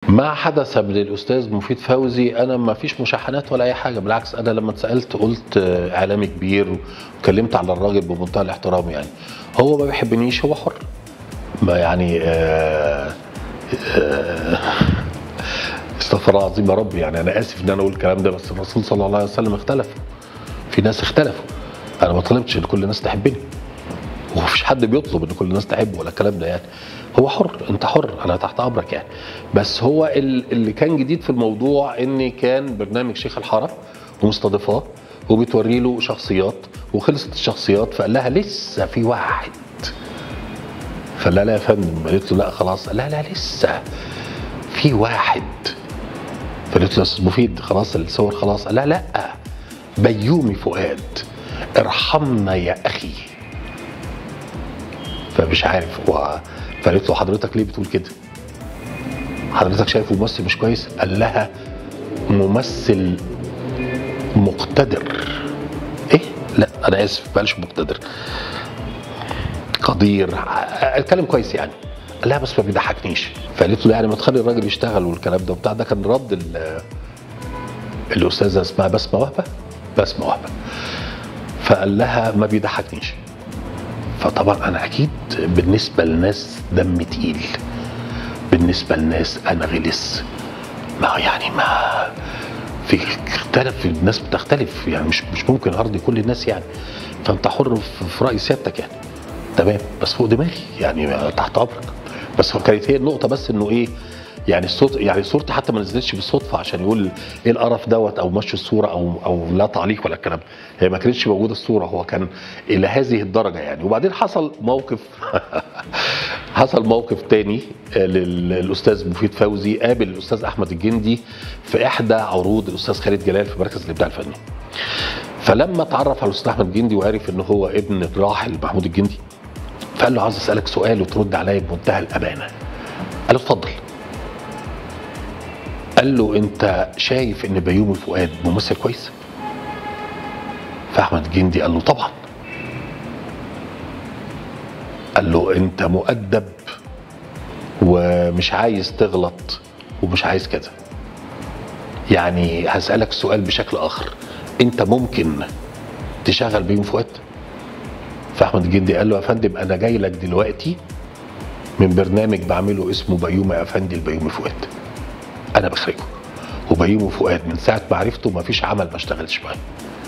ما حدث من الاستاذ مفيد فوزي انا ما فيش مشاحنات ولا اي حاجه بالعكس انا لما اتسالت قلت آه، اعلامي كبير وكلمت على الراجل بمنتهى الاحترام يعني هو ما بيحبنيش هو حر ما يعني آه آه استغفر الله العظيم يا رب يعني انا اسف ان انا اقول الكلام ده بس الرسول صلى الله عليه وسلم اختلف في ناس اختلفوا انا ما طلبتش ان كل الناس تحبني ومفيش حد بيطلب ان كل الناس تحبه ولا الكلام ده يعني هو حر انت حر انا تحت امرك يعني بس هو ال- اللي كان جديد في الموضوع ان كان برنامج شيخ الحاره ومستضيفاه وبتوري له شخصيات وخلصت الشخصيات فقال لها لسه في واحد فقال لها لا يا فندم قالت له لا خلاص قال لها لا لسه في واحد فقالت له يا استاذ مفيد خلاص الصور خلاص قال لها لا بيومي فؤاد ارحمنا يا اخي فمش عارف هو فقالت له حضرتك ليه بتقول كده؟ حضرتك شايفه ممثل مش كويس؟ قال لها ممثل مقتدر ايه؟ لا انا اسف بلاش مقتدر قدير ع- اتكلم كويس يعني قال لها بس ما بيضحكنيش فقالت له يعني ما تخلي الراجل يشتغل والكلام ده وبتاع ده كان رد ال- الاستاذه اسمها بسمه وهبه بسمه وهبه فقال لها ما بيضحكنيش فطبعا انا اكيد بالنسبه لناس دم تقيل بالنسبه لناس انا غلس ما هو يعني ما في اختلف الناس بتختلف يعني مش مش ممكن ارضي كل الناس يعني فانت حر في في راي سيادتك يعني تمام بس فوق دماغي يعني تحت امرك بس هو كانت هي النقطه بس انه ايه يعني الصوت يعني صورتي حتى ما نزلتش بالصدفه عشان يقول ايه القرف دوت او مشوا الصوره او او لا تعليق ولا الكلام ده. هي ما كانتش موجوده الصوره هو كان الى هذه الدرجه يعني وبعدين حصل موقف حصل موقف تاني لل- للاستاذ مفيد فوزي قابل الاستاذ احمد الجندي في احدى عروض الاستاذ خالد جلال في مركز الابداع الفني فلما اتعرف على الاستاذ احمد الجندي وعرف ان هو ابن الراحل محمود الجندي فقال له عاوز اسالك سؤال وترد عليا بمنتهى الامانه قال له اتفضل قال له انت شايف ان بيومي فؤاد ممثل كويس فاحمد الجندي قال له طبعا قال له انت مؤدب ومش عايز تغلط ومش عايز كده يعني هسألك سؤال بشكل آخر انت ممكن تشغل بيومي فؤاد فاحمد الجندي قال له يا فندم انا جاي لك دلوقتي من برنامج بعمله اسمه بيومي يا افندي البيومي فؤاد انا بخرجه وبيومي فؤاد من ساعه ما عرفته ما فيش عمل ما اشتغلش معاه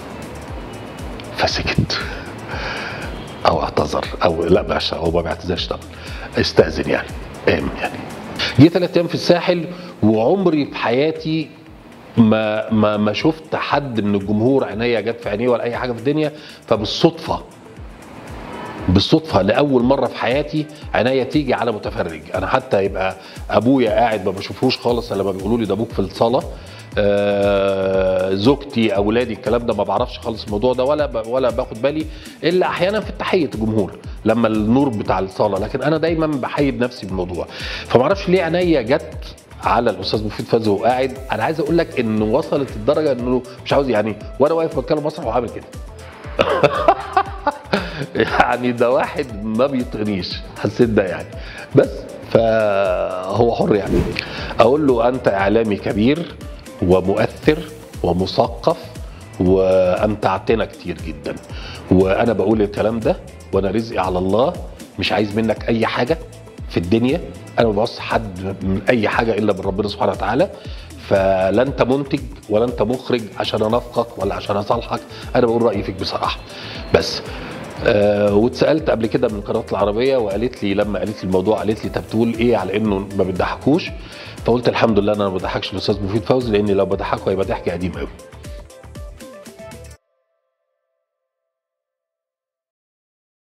فسكت او اعتذر او لا بلاش هو ما بيعتذرش طبعا استاذن يعني قام يعني جه ثلاث ايام في الساحل وعمري في حياتي ما ما ما شفت حد من الجمهور عينيا جت في عينيه ولا اي حاجه في الدنيا فبالصدفه بالصدفه لاول مره في حياتي عينيا تيجي على متفرج انا حتى يبقى ابويا قاعد ما بشوفوش خالص الا لما بيقولوا لي ده ابوك في الصاله آه زوجتي اولادي الكلام ده ما بعرفش خالص الموضوع ده ولا ب... ولا باخد بالي الا احيانا في تحيه الجمهور لما النور بتاع الصاله لكن انا دايما بحيد نفسي بالموضوع فما اعرفش ليه عينيا جت على الاستاذ مفيد فوزي وهو قاعد انا عايز اقول لك انه وصلت الدرجه انه مش عاوز يعني وانا واقف بتكلم مسرح وعامل كده يعني ده واحد ما بيطغنيش حسيت ده يعني بس فهو حر يعني اقول له انت اعلامي كبير ومؤثر ومثقف وامتعتنا كتير جدا وانا بقول الكلام ده وانا رزقي على الله مش عايز منك اي حاجه في الدنيا انا ما بعوز حد من اي حاجه الا من ربنا سبحانه وتعالى فلا انت منتج ولا انت مخرج عشان انافقك ولا عشان اصالحك انا بقول رايي فيك بصراحه بس آه واتسالت قبل كده من القناه العربيه وقالت لي لما قالت لي الموضوع قالت لي طب تقول ايه على انه ما بتضحكوش فقلت الحمد لله انا ما بضحكش الاستاذ مفيد فوزي لان لو بضحكه هيبقى ضحك قديم قوي